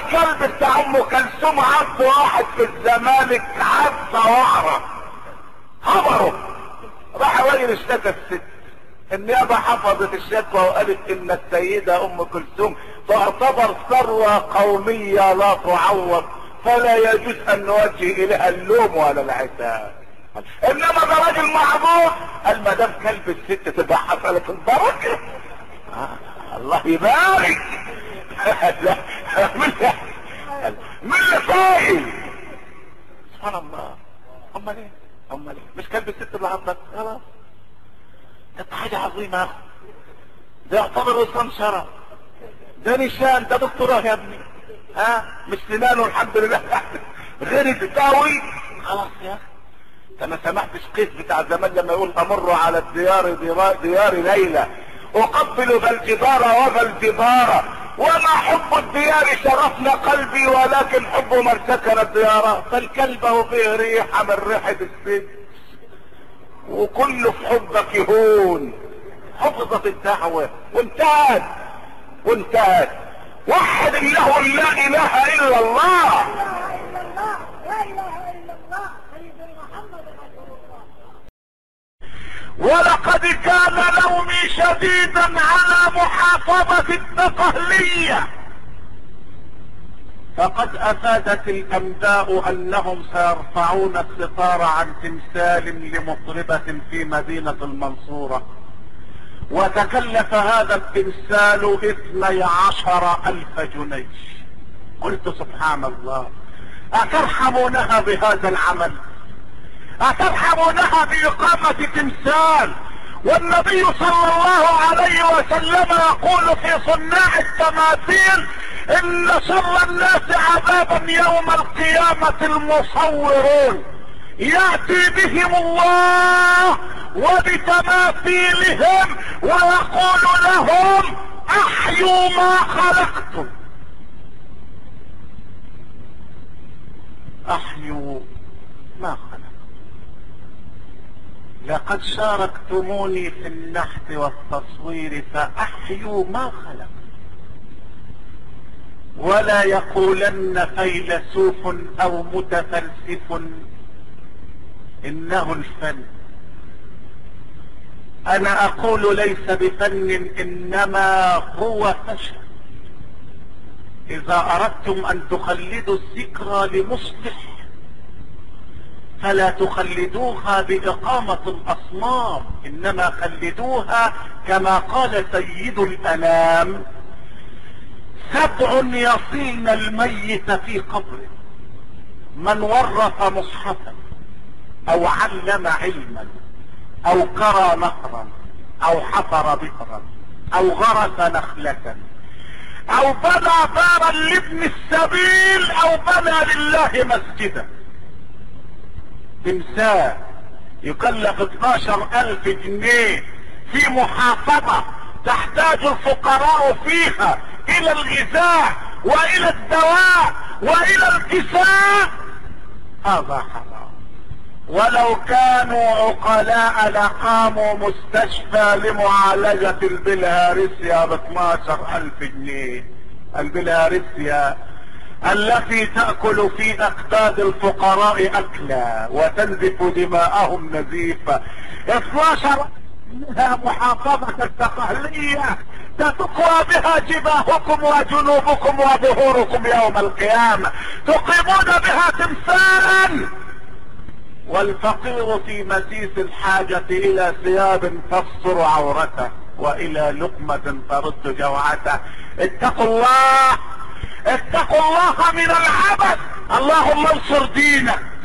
الكلب بتاع ام كلثوم عض واحد في الزمالك عضه وعره خبره راح الراجل اشتكى الست النيابة حفظت الشكوى وقالت ان السيدة ام كلثوم تعتبر ثروة قومية لا تعوض فلا يجوز ان نوجه اليها اللوم ولا العتاب انما ده راجل معروف قال ما دام كلب الست تبقى حصلت البركة آه الله يبارك لا من من اللي فايل سبحان الله امال ايه امال ايه مش كلب الست اللي عضك خلاص ده حاجة عظيمة يا اخي ده يعتبر وصام شرف ده نشان ده دكتوراه يا ابني ها مش سنانه الحمد لله غير التاوي خلاص يا اخي انت ما سمعتش قيس بتاع زمان لما يقول امر على الديار ديار, ديار ليلى اقبل ذا الجدار وذا الجدار وما حب الديار شرفنا قلبي ولكن حب من سكن الديار فالكلب هو فيه ريحة من ريحة السجن وكله في حبك يهون حفظت الدعوة وانتهت وانتهت وحد الله لا اله الا الله لا اله الا الله سيدنا محمد رسول الله ولقد كان لومي شديدا على محافظة الدقهلية فقد افادت الانباء انهم سيرفعون الستار عن تمثال لمطربة في مدينة المنصورة وتكلف هذا التمثال اثني عشر الف جنيه قلت سبحان الله اترحمونها بهذا العمل اترحمونها باقامة تمثال والنبي صلى الله عليه وسلم يقول في صناع التماثيل ان شر الناس عذابا يوم القيامة المصورون يأتي بهم الله وبتماثيلهم ويقول لهم احيوا ما خلقتم احيوا ما خلقتم لقد شاركتموني في النحت والتصوير فاحيوا ما خلقتم ولا يقولن فيلسوف او متفلسف انه الفن انا اقول ليس بفن انما هو فشل اذا اردتم ان تخلدوا الذكرى لمصلح فلا تخلدوها باقامة الاصنام انما خلدوها كما قال سيد الانام سبع يصين الميت في قبره من ورث مصحفا او علم علما او كرى نهرا او حفر بئرا او غرس نخلة او بنى دارا لابن السبيل او بنى لله مسجدا تمثال يكلف 12 الف جنيه في محافظة تحتاج الفقراء فيها الى الغذاء والى الدواء والى الكساء هذا حرام ولو كانوا عقلاء لقاموا مستشفى لمعالجة البلهارسيا ب 12 الف جنيه البلهارسيا التي تأكل في اكباد الفقراء اكلا وتنزف دماءهم نزيفا 12 منها محافظة التقهلية تتقوى بها جباهكم وجنوبكم وظهوركم يوم القيامة تقيمون بها تمثالا والفقير في مسيس الحاجة الى ثياب تستر عورته والى لقمة ترد جوعته اتقوا الله اتقوا الله من العبث اللهم انصر دينك